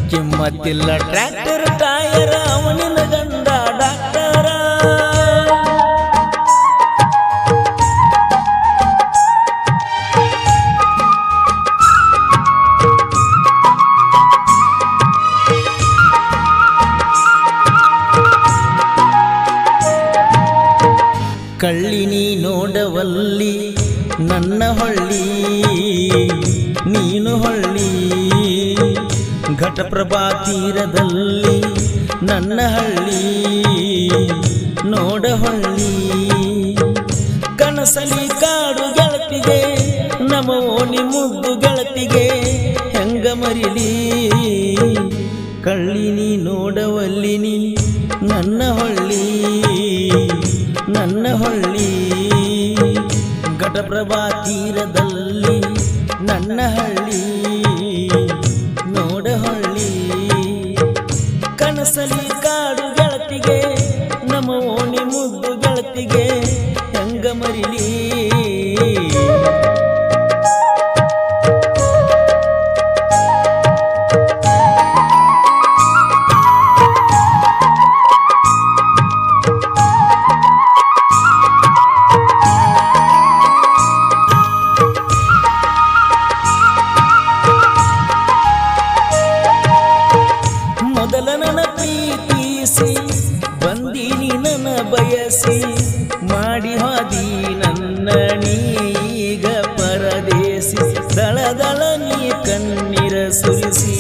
ಕಿಮ್ಮತ್ತಿಲ್ಲ tractor tyre ಅವನಿನ ಗಂಡ ಡಾಕ್ಟರ ಕಳ್ಳಿನಿ ನೋಡವಲ್ಲಿ ನನ್ನ ಹೊಳ್ಳಿ ನೀನು ಹೊಳ್ಳಿ ಘಟಪ್ರಭಾ ತೀರದಲ್ಲಿ ನನ್ನ ಹಳ್ಳಿ ನೋಡ ಹೊಳ್ಳಿ ಕನಸಲಿ ಕಾಡು ಗೆಳತಿಗೆ ನಮ ಓಣಿ ಮುದ್ದು ಗೆಳತಿಗೆ ಹೆಂಗ ಮರಿಲಿ ಕಳ್ಳಿನಿ ನೋಡವಲ್ಲಿನಿ ನನ್ನ ಹೊಳ್ಳಿ ನನ್ನ ಹೊಳ್ಳಿ ಘಟಪ್ರಭಾ ತೀರದಲ್ಲಿ ನನ್ನ ಹಳ್ಳಿ ನೋಡ ಹೊಳ್ಳಿ ಕನಸಲಿ ಕಾಡು ಗೆಳತಿಗೆ ನಮ್ಮ ಓಣಿ ಮುದ್ದು ಗೆಳತಿಗೆ ಹೆಂಗ ಮರಿಲಿ ಮೊದಲ ನನ್ನ ಪ್ರೀತಿಸಿ ಬಂದೀನಿ ನನ್ನ ಬಯಸಿ ಮಾಡಿ ಹಾದಿ ನನ್ನ ನೀಗ ಪರದೇಸಿ ದಳ ದಳ ನೀ ಕಣ್ಣೀರ ಸುರಿಸಿ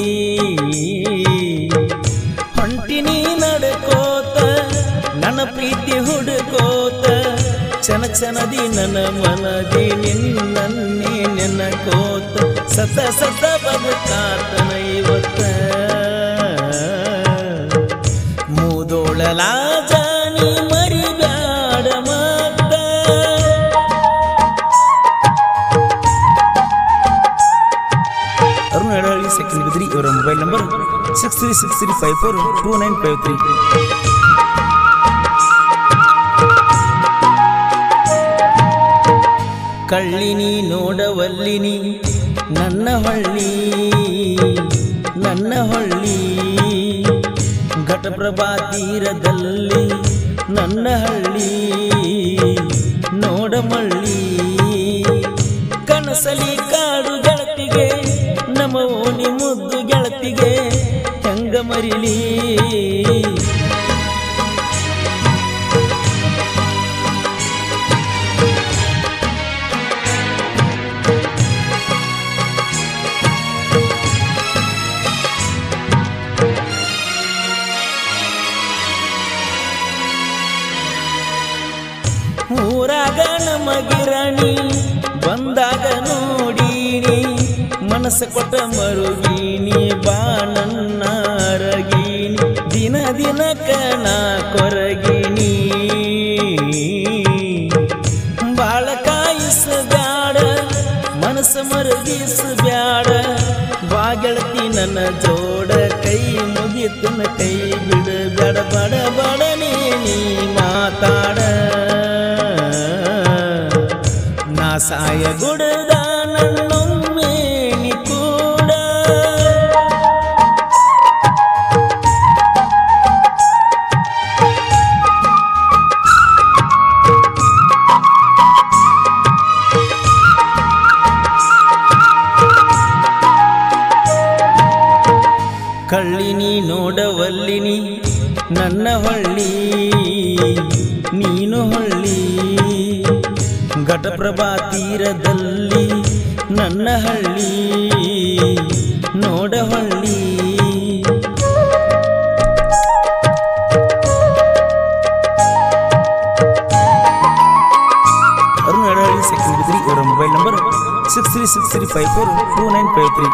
ಹೊಂಟಿನಿ ನಡ್ಕೋತ ನನ್ನ ಪ್ರೀತಿ ಹುಡುಕೋತ ಚನ ಚನದಿ ನನ್ನ ಮನದಿ ನಿನ್ನನ್ನೇ ನೆನಕೋತ ಸತ ಸತ ಬದುಕಾತನ ಇವತ್ತ ಮೂದೋಳಲ ಜಾನಿ ಮರಿಬ್ಯಾಡ ಮತ್ತ ಅರುಣ್ ಎಡಹಳ್ಳಿ ಸೆಕೆಂಡ್ ಬಿದ್ರಿ ಇವರ mobile number six three six three five four two nine five three ಕಳ್ಳಿನಿ ನೋಡವಲ್ಲಿನಿ ನನ್ನ ಹೊಳ್ಳಿ ನನ್ನ ಹೊಳ್ಳಿ ಘಟಪ್ರಭಾ ತೀರದಲ್ಲಿ ನನ್ನ ಹಳ್ಳಿ ನೋಡಮಳ್ಳಿ ಕನಸಲಿ ಕಾಡು ಗೆಳತಿಗೆ ನಮ್ಮ ಓಣಿ ಮುದ್ದು ಗೆಳತಿಗೆ ಹೆಂಗ ಮರಿಲಿ ಊರಾಗ ನಮಗಿರಣಿ ಬಂದಾಗ ನೋಡೀನಿ ಮನಸ್ಸು ಕೊಟ್ಟ ಮರುಗೀನಿ ಬಾ ನನ್ನ ಅರಗೀನಿ ದಿನ ದಿನಕ್ಕ ನಾ ಕೊರಗಿನಿ ಬಾಳ ಕಾಯಿಸಬ್ಯಾಡ ಮನಸ್ಸು ಮರುಗಿಸಬ್ಯಾಡ ಬಾ ಗೆಳತಿ ನನ್ನ ಜೋಡ ಕೈ ಮುಗಿತನ ಕೈ ಬಿಡಬೇಡ ಬಡ ಬಡನೆ ನೀ ಮಾತಾಡ ನಾ ಸಾಯ ಗುಡದ ನನ್ನೊಮ್ಮೆ ನೀ ಕೂಡ ಕಳ್ಳಿನಿ ನೋಡವಲ್ಲಿನಿ ನನ್ನ ಹೊಳ್ಳಿ ನೀನು ಹೊಳ್ಳಿ ಘಟಪ್ರಭಾ ತೀರದಲ್ಲಿ ನನ್ನ ಹಳ್ಳಿ ನೋಡ ಹೊಳ್ಳಿ ಅರುಣ್ ಎಡಹಳ್ಳಿ ಸೆಕೆಂಡ್ ಬಿದ್ರಿ ಇವರ mobile number six three six three five four two nine five three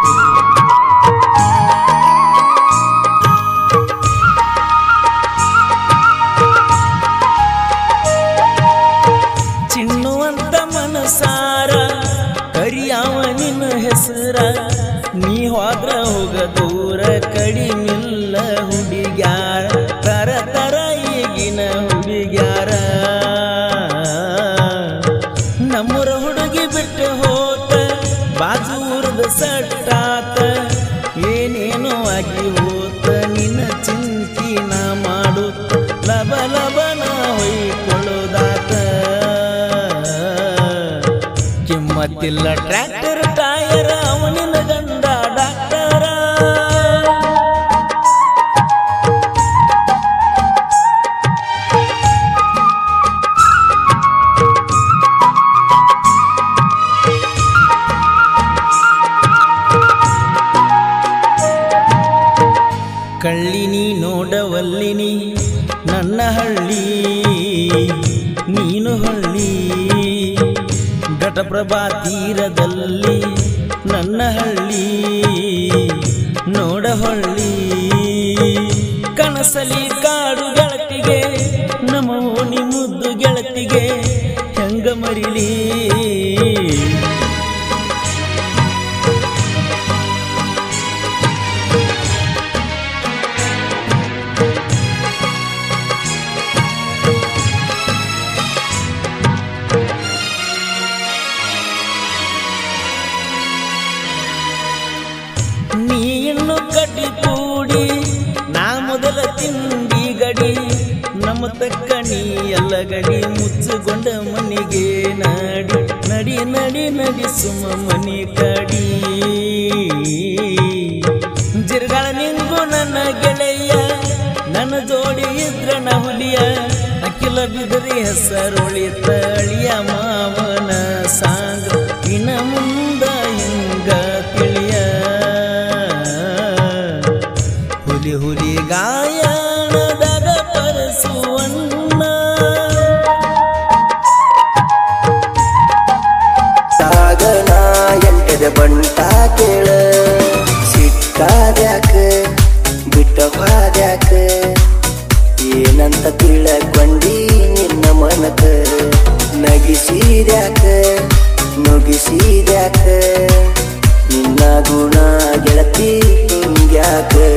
ಚಿಣ್ಣುವಂತ ಮನಸಾರ ಕರಿಯಾವ ನಿನ್ನ ಹೆಸರ ನೀ ಹೋದ್ರ ಹೋಗ ದೂರ ಕಡಿಮಿಲ್ಲ ಹುಡುಗ್ಯಾರ ತರ ತರ ಈಗಿನ ಹುಡುಗ್ಯಾರ ನಮ್ಮೂರ ಹುಡುಗಿ ಬಿಟ್ಟು ಹೋತ ಬಾಜೂರದ ಸಟ್ಟಾತ ಏನೇ ಏನೋ ಆಗಿ ಹೋತ ನಿನ್ನ ಚಿಂತಿ ನಾ ಮಾಡುತ್ತ ಲಬ ಲಬನ ಹೊಯ್ಕೊಳ್ಳೋದಾತ ಕಿಮ್ಮತ್ತಿಲ್ಲ ಟ್ರ್ಯಾಕ್ಟರ್ ಟೈರ್ ಅವನಿನ ಗಂಡ ಡಾಕ್ಟರ ಕಳ್ಳಿನಿ ನೋಡವಲ್ಲಿನಿ ನನ್ನ ಹಳ್ಳಿ ನೀನು ಹಳ್ಳಿ ಘಟಪ್ರಭಾ ತೀರದಲ್ಲಿ ನನ್ನ ಹಳ್ಳಿ ನೋಡಹಳ್ಳಿ ಕನಸಲಿ ಕಾಡು ಗೆಳತಿಗೆ ನಮ್ಮ ಓಣಿ ಮುದ್ದು ಗೆಳತಿಗೆ ಹೆಂಗ ಮರಿಲಿ ನೀ ಇನ್ನು ಕಡ್ಡಿ ಕೂಡಿ ನಾ ಮೊದಲ ತಿಂಡಿ ಗಡಿ ನಮ್ಮ ತಕ್ಕ ನೀ ಎಲ್ಲ ಗಡಿ ಮುಚ್ಚುಗೊಂಡ ಮನಿಗೆ ನಡಿ ನಡಿ ನಡಿ ನಡಿ ಸುಮ ಮನಿ ಕಡಿ ಜಿರ್ಗಳ ನಿಂಗು ನನ್ನ ಗೆಳೆಯ ನನ್ನ ಜೋಡಿ ಇದ್ರ ನ ಹುಲಿಯ ಅಖಿಲ ಬಿದರಿ ಹೆಸರೊಳಿ ತಳಿಯ ಮಾವನ ಸಾಂಗ ಇನ ಮುಂದ ಹಿಂಗ ತಿಳಿಯ ಹುಲಿ ಹುಲಿ ಗಾಯನದಾಗ ಪರಸುವನ್ನ ಸಾಗನ ಎಂಟದ ಬಂಟ ಕೇಳ ಸಿಟ್ಟಾದ್ಯಾಕ ಬಿಟ್ಟ ಹಾದ್ಯಾಕ ಏನಂತ ತಿಳಕೊಂಡಿ ನಿನ್ನ ಮನಕ ನಗಿಸಿದ್ಯಾಕ ನುಗಿಸಿದ್ಯಾಕ ನಿನ್ನ ಗುಣ ಗೆಳತಿ ಹಿಂಗ್ಯಾಕ